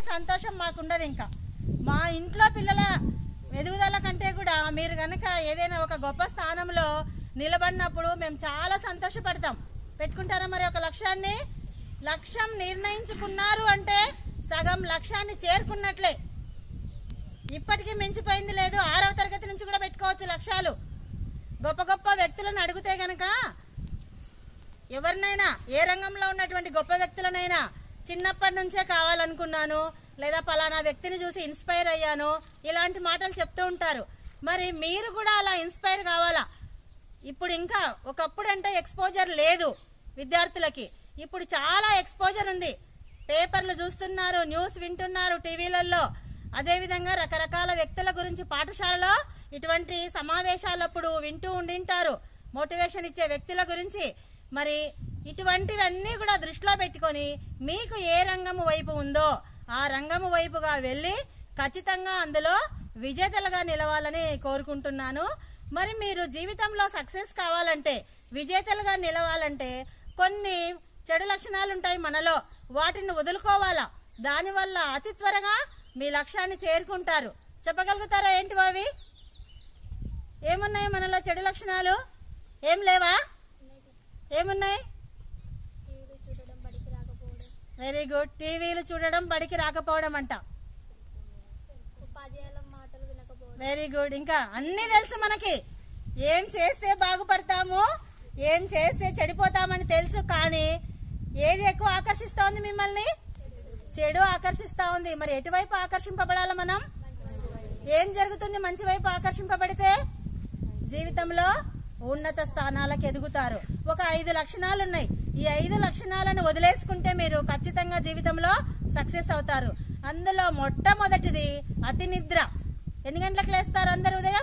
సంతోషం మాకుండదు ఇంకా మా ఇంట్లో పిల్లల ఎదుగుదల కంటే కూడా మీరు గనక ఏదైనా ఒక గొప్ప స్థానంలో నిలబడినప్పుడు మేము చాలా సంతోషపడతాం పెట్టుకుంటారా మరి ఒక లక్ష్యాన్ని లక్ష్యం నిర్ణయించుకున్నారు అంటే సగం లక్ష్యాన్ని చేరుకున్నట్లే ఇప్పటికీ మించిపోయింది లేదు ఆరవ తరగతి నుంచి కూడా పెట్టుకోవచ్చు లక్ష్యాలు గొప్ప గొప్ప వ్యక్తులను అడిగితే గనక ఎవరినైనా ఏ రంగంలో ఉన్నటువంటి గొప్ప వ్యక్తులనైనా చిన్నప్పటి నుంచే కావాలనుకున్నాను లేదా పలానా వ్యక్తిని చూసి ఇన్స్పైర్ అయ్యాను ఇలాంటి మాటలు చెప్తూ ఉంటారు మరి మీరు కూడా అలా ఇన్స్పైర్ కావాలా ఇప్పుడు ఇంకా ఒకప్పుడు అంటే ఎక్స్పోజర్ లేదు విద్యార్థులకి ఇప్పుడు చాలా ఎక్స్పోజర్ ఉంది పేపర్లు చూస్తున్నారు న్యూస్ వింటున్నారు టీవీలలో అదేవిధంగా రకరకాల వ్యక్తుల గురించి పాఠశాలలో ఇటువంటి సమావేశాలప్పుడు వింటూ ఉండింటారు మోటివేషన్ ఇచ్చే వ్యక్తుల గురించి మరి ఇటువంటివన్నీ కూడా దృష్టిలో పెట్టుకొని మీకు ఏ రంగము వైపు ఉందో ఆ రంగము వైపుగా వెళ్ళి ఖచ్చితంగా అందులో విజేతలుగా నిలవాలని కోరుకుంటున్నాను మరి మీరు జీవితంలో సక్సెస్ కావాలంటే విజేతలుగా నిలవాలంటే కొన్ని చెడు లక్షణాలు ఉంటాయి మనలో వాటిని వదులుకోవాలా దానివల్ల అతి త్వరగా మీ లక్ష్యాన్ని చేరుకుంటారు చెప్పగలుగుతారా ఏంటి అవి ఏమున్నాయి మనలో చెడు లక్షణాలు ఏం లేవా ఏమున్నాయి టీవీలు చూడడం బడికి రాకపోవడం వెరీ గుడ్ టీవీలు చూడడం బడికి రాకపోవడం అంట ఉపాధ్యాయుల మాటలు వినకపోవడం వెరీ గుడ్ ఇంకా అన్ని తెలుసు మనకి ఏం చేస్తే బాగుపడతాము ఏం చేస్తే చెడిపోతామని తెలుసు కానీ ఏది ఎక్కువ ఆకర్షిస్తా ఉంది మిమ్మల్ని చెడు ఆకర్షిస్తా ఉంది మరి ఎటువైపు ఆకర్షింపబడాలి మనం ఏం జరుగుతుంది మంచి వైపు ఆకర్షింపబడితే జీవితంలో ఉన్నత స్థానాలకు ఎదుగుతారు ఒక ఐదు లక్షణాలు ఉన్నాయి ఈ ఐదు లక్షణాలను వదిలేసుకుంటే మీరు ఖచ్చితంగా జీవితంలో సక్సెస్ అవుతారు అందులో మొట్టమొదటిది అతి నిద్ర ఎన్ని గంటలకు లేస్తారు అందరు ఉదయం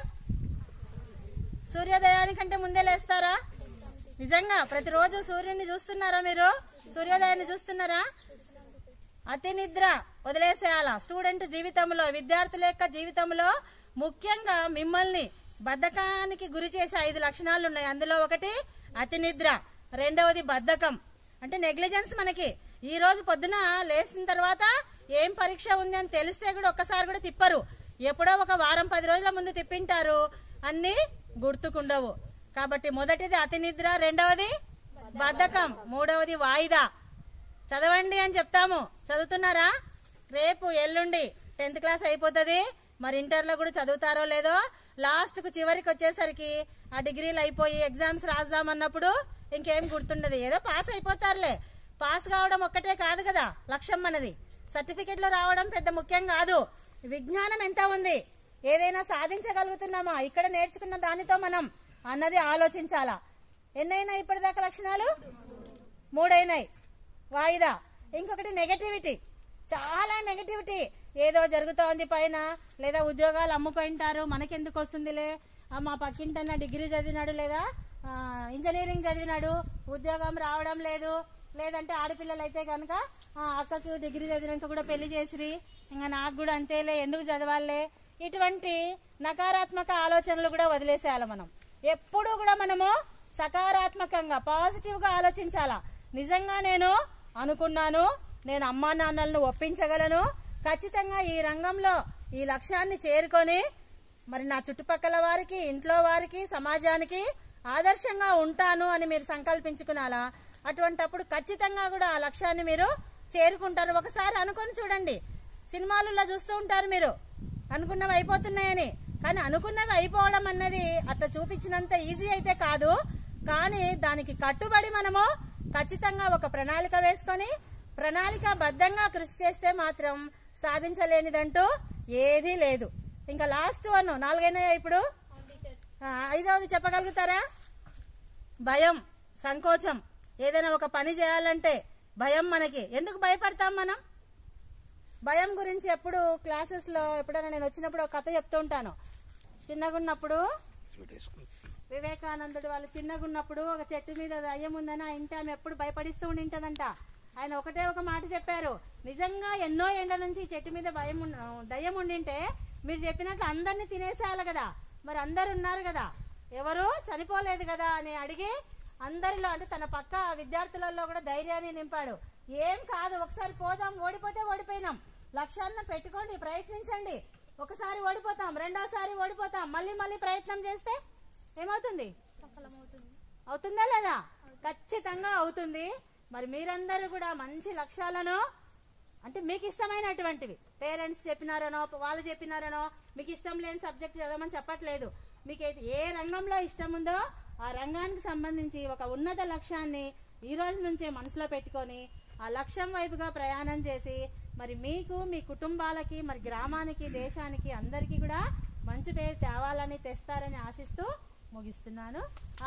సూర్యోదయానికంటే ముందే లేస్తారా నిజంగా ప్రతిరోజు సూర్యుని చూస్తున్నారా మీరు సూర్యోదయాన్ని చూస్తున్నారా అతి నిద్ర వదిలేసేయాల స్టూడెంట్ జీవితంలో విద్యార్థుల యొక్క జీవితంలో ముఖ్యంగా మిమ్మల్ని బద్ధకానికి గురి చేసే ఐదు లక్షణాలు ఉన్నాయి అందులో ఒకటి అతి నిద్ర రెండవది బద్ధకం అంటే నెగ్లిజెన్స్ మనకి ఈ రోజు పొద్దున లేచిన తర్వాత ఏం పరీక్ష ఉంది అని తెలిస్తే కూడా ఒక్కసారి కూడా తిప్పరు ఎప్పుడో ఒక వారం పది రోజుల ముందు తిప్పింటారు అన్ని గుర్తుకుండవు కాబట్టి మొదటిది అతి నిద్ర రెండవది బద్ధకం మూడవది వాయిదా చదవండి అని చెప్తాము చదువుతున్నారా రేపు ఎల్లుండి టెన్త్ క్లాస్ అయిపోతుంది మరి ఇంటర్లో కూడా చదువుతారో లేదో లాస్ట్ కు చివరికి వచ్చేసరికి ఆ డిగ్రీలు అయిపోయి ఎగ్జామ్స్ రాద్దామన్నప్పుడు ఇంకేం గుర్తుండదు ఏదో పాస్ అయిపోతారులే పాస్ కావడం ఒక్కటే కాదు కదా లక్ష్యం మనది సర్టిఫికెట్లు రావడం పెద్ద ముఖ్యం కాదు విజ్ఞానం ఎంత ఉంది ఏదైనా సాధించగలుగుతున్నామా ఇక్కడ నేర్చుకున్న దానితో మనం అన్నది ఆలోచించాలా ఎన్నైనా ఇప్పటిదాకా లక్షణాలు మూడైనాయి వాయిదా ఇంకొకటి నెగటివిటీ చాలా నెగటివిటీ ఏదో జరుగుతోంది పైన లేదా ఉద్యోగాలు అమ్ముకుంటారు మనకెందుకు వస్తుందిలే ఆ, మా పక్కింటన్న డిగ్రీ చదివినాడు లేదా ఆ, ఇంజనీరింగ్ చదివినాడు ఉద్యోగం రావడం లేదు లేదంటే ఆడపిల్లలు అయితే కనుక అక్కకు డిగ్రీ చదివినాక కూడా పెళ్లి చేసిరి ఇంకా నాకు కూడా అంతేలే ఎందుకు చదవాలే ఇటువంటి నకారాత్మక ఆలోచనలు కూడా వదిలేసేయాలి మనం ఎప్పుడూ కూడా మనము సకారాత్మకంగా పాజిటివ్ గా ఆలోచించాలా నిజంగా నేను అనుకున్నాను నేను అమ్మా నాన్నలను ఒప్పించగలను ఖచ్చితంగా ఈ రంగంలో ఈ లక్ష్యాన్ని చేరుకొని మరి నా చుట్టుపక్కల వారికి ఇంట్లో వారికి సమాజానికి ఆదర్శంగా ఉంటాను అని మీరు సంకల్పించుకునాలా అటువంటప్పుడు ఖచ్చితంగా కూడా ఆ లక్ష్యాన్ని మీరు చేరుకుంటారు ఒకసారి అనుకొని చూడండి సినిమాలలో చూస్తూ ఉంటారు మీరు అనుకున్నవి అయిపోతున్నాయని కానీ అనుకున్నవి అయిపోవడం అన్నది అట్లా చూపించినంత ఈజీ అయితే కాదు కానీ దానికి కట్టుబడి మనము ఖచ్చితంగా ఒక ప్రణాళిక వేసుకొని ప్రణాళిక బద్ధంగా కృషి చేస్తే మాత్రం సాధించలేనిదంటూ ఏదీ లేదు ఇంకా లాస్ట్ వన్ నాలుగైనాయా ఇప్పుడు ఆ, ఐదవది చెప్పగలుగుతారా భయం సంకోచం ఏదైనా ఒక పని చేయాలంటే భయం మనకి ఎందుకు భయపడతాం మనం భయం గురించి ఎప్పుడు క్లాసెస్ లో ఎప్పుడైనా నేను వచ్చినప్పుడు ఒక కథ చెప్తూ ఉంటాను చిన్నగున్నప్పుడు వివేకానందుడు వాళ్ళు చిన్నగున్నప్పుడు ఒక చెట్టు మీద దయ్యం ఉందని ఆ ఇంటి ఆమె ఎప్పుడు భయపడిస్తూ ఉండింటదంట ఆయన ఒకటే ఒక మాట చెప్పారు నిజంగా ఎన్నో ఎండ నుంచి ఈ చెట్టు మీద భయం ఉన్న- దయ్యం ఉండింటే మీరు చెప్పినట్లు అందరినీ తినేసేయాలి కదా మరి అందరు ఉన్నారు కదా ఎవరు చనిపోలేదు కదా అని అడిగి అందరిలో అంటే తన పక్క విద్యార్థులలో కూడా ధైర్యాన్ని నింపాడు ఏం కాదు ఒకసారి పోదాం ఓడిపోతే ఓడిపోయినాం లక్ష్యాన్ని పెట్టుకోండి ప్రయత్నించండి ఒకసారి ఓడిపోతాం రెండోసారి ఓడిపోతాం మళ్ళీ మళ్ళీ ప్రయత్నం చేస్తే ఏమవుతుంది సఫలమవుతుంది అవుతుందా లేదా ఖచ్చితంగా అవుతుంది మరి మీరందరూ కూడా మంచి లక్ష్యాలను అంటే మీకు ఇష్టమైనటువంటివి పేరెంట్స్ చెప్పినారనో వాళ్ళు చెప్పినారనో మీకు ఇష్టం లేని సబ్జెక్ట్ చదవమని చెప్పట్లేదు మీకు ఏది- ఏ రంగంలో ఇష్టం ఉందో ఆ రంగానికి సంబంధించి ఒక ఉన్నత లక్ష్యాన్ని ఈ రోజు నుంచే మనసులో పెట్టుకొని ఆ లక్ష్యం వైపుగా ప్రయాణం చేసి మరి మీకు మీ కుటుంబాలకి మరి గ్రామానికి దేశానికి అందరికీ కూడా మంచి పేరు తేవాలని తెస్తారని ఆశిస్తూ ముగిస్తున్నాను